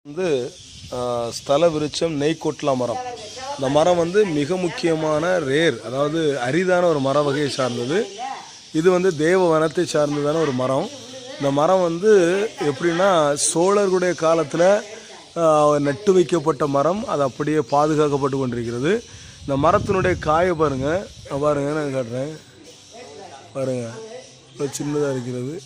வந்து ஆஹ், ஸ்தல விருட்சம் நெய்கொட்லா மரம் இந்த மரம் வந்து மிக முக்கியமான ரேர் அதாவது அரிதான ஒரு மர வகையை சார்ந்தது இது வந்து தேவ வனத்தை சார்ந்ததான ஒரு மரம் இந்த மரம் வந்து எப்படின்னா சோழர்களுடைய காலத்தில் நட்டு வைக்கப்பட்ட மரம் அது அப்படியே பாதுகாக்கப்பட்டு கொண்டிருக்கிறது இந்த மரத்தினுடைய காயை பாருங்க அஹ் பாருங்க நான் காட்டுறேன் பாருங்க இப்போ சின்னதாக இருக்கிறது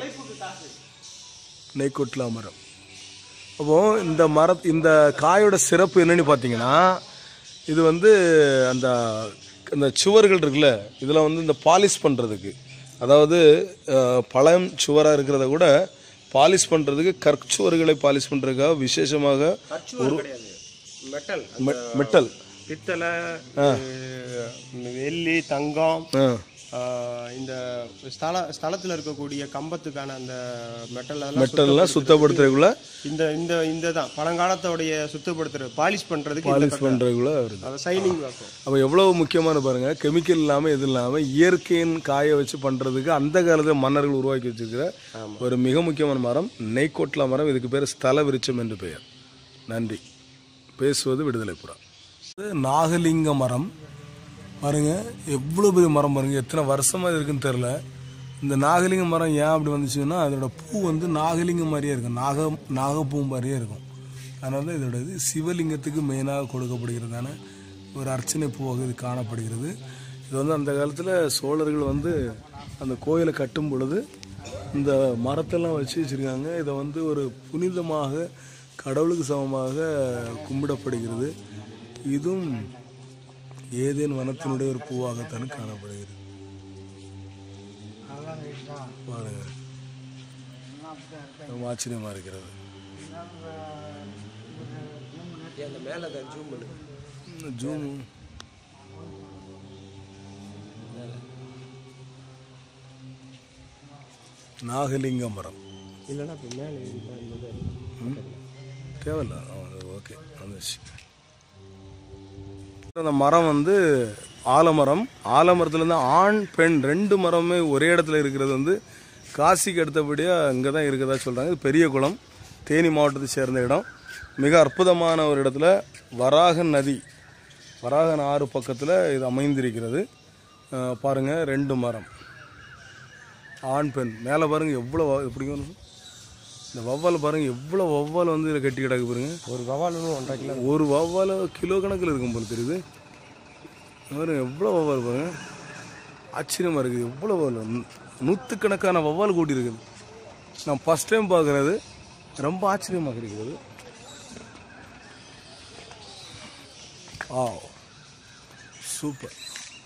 நெய்கொட்லா மரம் அப்போ இந்த மர இந்த காயோட சிறப்பு என்னன்னு பார்த்தீங்கன்னா இது வந்து அந்த அந்த சுவர்கள் இருக்குல்ல இதில் வந்து இந்த பாலிஷ் பண்ணுறதுக்கு அதாவது அஹ், பழம் சுவராக இருக்கிறத கூட பாலிஷ் பண்ணுறதுக்கு கற்சுவர்களை பாலிஷ் பண்ணுறதுக்காக விசேஷமாக ஒரு கிடையாது மெட்டல் மெ- மெட்டல் பித்தளை அஹ், வெள்ளி தங்கம் ஆ அஹ், இந்த ஸ்தல ஸ்தலத்தில் இருக்கக்கூடிய கம்பத்துக்கான அந்த மெட்டல் அதெல்லாம் மெட்டல்லாம் சுத்தப்படுத்துறதுக்குள்ள இந்த இந்த இந்த தான் பழங்காலத்தோடைய சுத்தப்படுத்துறது பாலிஷ் பண்றதுக்கு பாலிஷ் பண்ணுறதுக்குள்ள வருது அதை சைனிங் இருக்கும் அப்போ எவ்வளோ முக்கியமான பாருங்க கெமிக்கல் இல்லாமல் இது இல்லாமல் இயற்கையின் காய வச்சு பண்ணுறதுக்கு அந்த காலத்தில் மன்னர்கள் உருவாக்கி வச்சிருக்கிற ஒரு மிக முக்கியமான மரம் நெய்கோட்லா மரம் இதுக்கு பேர் ஸ்தல விருட்சம் என்று பெயர் நன்றி பேசுவது விடுதலை புறா இது நாகலிங்க மரம் பாருங்க எவ்வளோ பெரிய மரம் பாருங்க எத்தனை வருஷமா இது இருக்குன்னு தெரில இந்த நாகலிங்க மரம் ஏன் அப்படி வந்துச்சுன்னா அதோட பூ வந்து நாகலிங்கம் மாதிரியே இருக்கும் நாக நாகப்பூ மாதிரியே இருக்கும் அதனால தான் இதோட இது சிவலிங்கத்துக்கு மெயினாக கொடுக்கப்படுகிறதான ஒரு அர்ச்சனை பூவாக இது காணப்படுகிறது இது வந்து அந்த காலத்தில் சோழர்கள் வந்து அந்த கோயிலை கட்டும் பொழுது இந்த மரத்தெல்லாம் வச்சு வச்சுருக்காங்க இதை வந்து ஒரு புனிதமாக கடவுளுக்கு சமமாக கும்பிடப்படுகிறது இதுவும் ஏதேன் வனத்தினுடைய ஒரு பூவாகத்தான் காணப்படுகிறது பாருங்க ரொம்ப ஆச்சரியமா இருக்கிறது அந்த மேலே அதை ஜூம் பண்ணு இந்த ஜூம் நாகலிங்க மரம் இல்லைன்னா இப்போ மேலே இந்த தேவையில்ல ஓகே வந்துச்சு அந்த மரம் வந்து ஆலமரம் ஆலமரத்துலேருந்து ஆண் பெண் ரெண்டு மரமே ஒரே இடத்துல இருக்கிறது வந்து காசிக்கு அடுத்தபடியாக இங்கே தான் இருக்கிறதா சொல்கிறாங்க இது பெரிய குளம் தேனி மாவட்டத்தை சேர்ந்த இடம் மிக அற்புதமான ஒரு இடத்துல வராக நதி வராகன் ஆறு பக்கத்தில் இது அமைந்திருக்கிறது அஹ் பாருங்க ரெண்டு மரம் ஆண் பெண் மேலே பாருங்க எவ்வளோ எப்படி வரும்? இந்த வவ்வால் பாருங்க எவ்வளோ வவ்வால் வந்து இதில் கட்டி கிடக்கு பாருங்க ஒரு கவாலும் ஒன்றரை கிலோ ஒரு வவ்வால் கிலோ கணக்கில் இருக்கும் போல தெரியுது பாருங்க எவ்வளோ வவ்வால் பாருங்க ஆச்சரியமாக இருக்குது எவ்வளோ வவ்வால் நூ- நூற்றுக்கணக்கான வவ்வால் கூட்டி இருக்குது நான் ஃபஸ்ட் டைம் பார்க்குறது ரொம்ப ஆச்சரியமாக இருக்கிறது ஆ சூப்பர்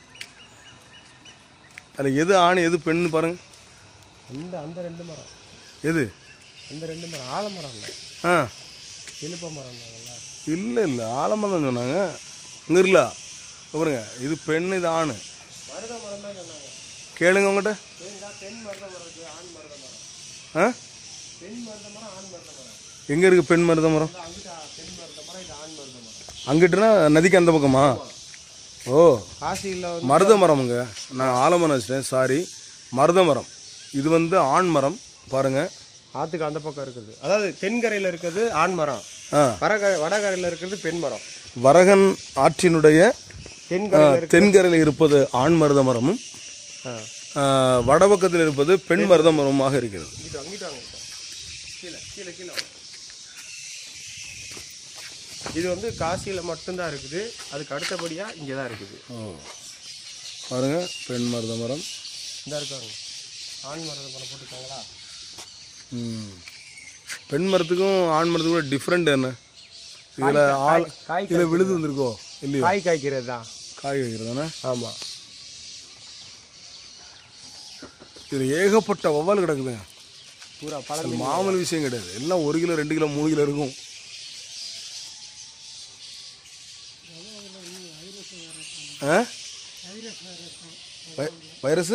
அதில் எது ஆண் எது பெண்ணு பாருங்க அந்த அந்த ரெண்டு மரம் எது அந்த ரெண்டு மரம் ஆலமரம் இல்லை ஆ இழுப்ப மரம் தாங்கல்ல இல்லை இல்லை ஆலமாக தான் சொன்னாங்க இங்கே இல்ல பாருங்க இது பெண் இது ஆண் மருத மரம் தான் சொன்னாங்க கேளுங்க உங்கள்கிட்ட சரிங்களா பெண் மருத மரம் இருக்கு ஆண் மருத மரம் ஆ பெண் மருத மரம் ஆண் மருத மரம் எங்கே இருக்குது பெண் மருத மரம் அங்கிட்ட பெண் மருத மரம் இது ஆண் மருத மரம் அங்கிட்டுனா நதிக்கு அந்த பக்கமா ஓ காசியில் வந்து மருத மரமுங்க நான் ஆலமரம் வச்சிட்டேன் சாரி மருத மரம் இது வந்து ஆண் மரம் பாருங்க ஆத்துக்கு அந்த பக்கம் இருக்குது அதாவது தென்கரையில் இருக்கிறது ஆண் மரம் ஆ வடகரை வடகரையில் இருக்கிறது பெண் மரம் வரகன் ஆற்றினுடைய தென்கரையில் இருக்கு தென்கரையில் இருப்பது ஆண் மருத மரமும் ஆ. ஆ, வடபக்கத்தில் இருப்பது பெண் மருத மரமாக இருக்கிறது இங்கிட்டு அங்கிட்டு வாங்க இப்போ. கீழே கீழே கீழே வாங்க. இது வந்து காசியில் மட்டும்தான் இருக்குது அதுக்கு அடுத்தபடியாக இங்கே தான் இருக்குது ஓ பாருங்க பெண் மருத மரம் இந்த இருக்காங்க ஆண் மரத மரம் போட்டுருக்காங்களா ம். பெண் மரத்துக்கும் ஆண் மரத்துக்கும் கூட டிஃப்ரெண்ட் என்ன இதில் ஆள் காய் இதில் விழுது வந்திருக்கோ இல்லையோ காய் காய்க்கிறது தான் காய் வைக்கிறது தானே ஆமாம் இதில் ஏகப்பட்ட வவ்வால் கிடக்குதுங்க பூரா பழம் அது மாமூல் விஷயம் கிடையாது எல்லாம் ஒரு கிலோ ரெண்டு கிலோ மூணு கிலோ இருக்கும் ஆ வை- வைரஸு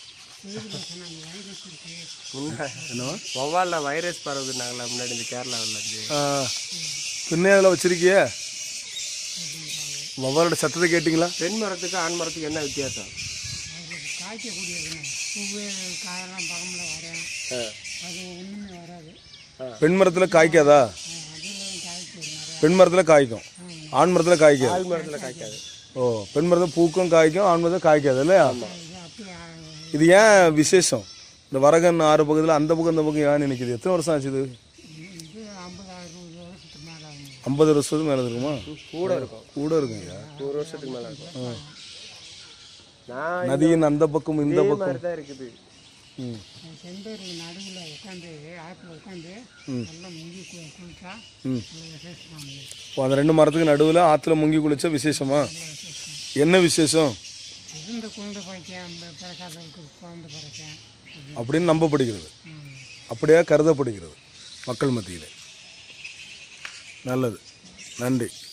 என்னவா வௌவாலில் வைரஸ் பரவுதுனாங்களா முன்னாடி இந்த கேரளாவில் இருந்து ஆ, பின்னே அதில் வச்சிருக்கியே வவ்வாலோட சத்தத்தை கேட்டிங்களா பெண் மரத்துக்கு ஆண் மரத்துக்கு என்ன வித்தியாசம் காய்க்கக்கூடியதுங்க பூவு காயெல்லாம் பகமில் வரும் அது ஒன்றுமே வராது பெண் மரத்தில் காய்க்காதா அதில் பெண் மரத்தில் காய்க்கும் ஆண் மரத்தில் காய்க்காது ஆள் மரத்தில் காய்க்காது ஓ பெண் மரத்தில் பூக்கும் காய்க்கும் ஆண் மரத்தில் காய்க்காது இல்லையா இது அப்படியே ஆ, இது ஏன் விசேஷம் இந்த வரகன் ஆறு பக்கத்தில் அந்த பக்கம் இந்த பக்கம் ஏன் நினைக்குது எத்தனை வருஷம் ஆச்சு இது இது ஐம்பது அறுபது வருஷத்துக்கு மேலே ஆகும் ஐம்பது வருஷத்துக்கு மேலே இருக்குமா கூட இருக்கும் கூட இருக்குங்க நூறு வருஷத்துக்கு மேலே இருக்கும் நான் நதியின் அந்த பக்கம் இந்த இதே பக்கம் மாதிரி தான் இருக்குது ம் செந்தூருக்கு நடுவில் உட்காந்து ஆற்றுல உட்காந்து நல்லா முங்கி கு குளிச்சா ம் அது விசேஷம் இப்போ அந்த ரெண்டு மரத்துக்கு நடுவில் ஆற்றுல முங்கி குளிச்சா விசேஷமா என்ன விசேஷம் இருந்த குழந்தை பாய்க்கேன் பிறக்காதவங்களுக்கு குழந்தை பிறக்கேன் அப்படின்னு நம்பப்படுகிறது அப்படியே கருதப்படுகிறது மக்கள் மத்தியில் நல்லது நன்றி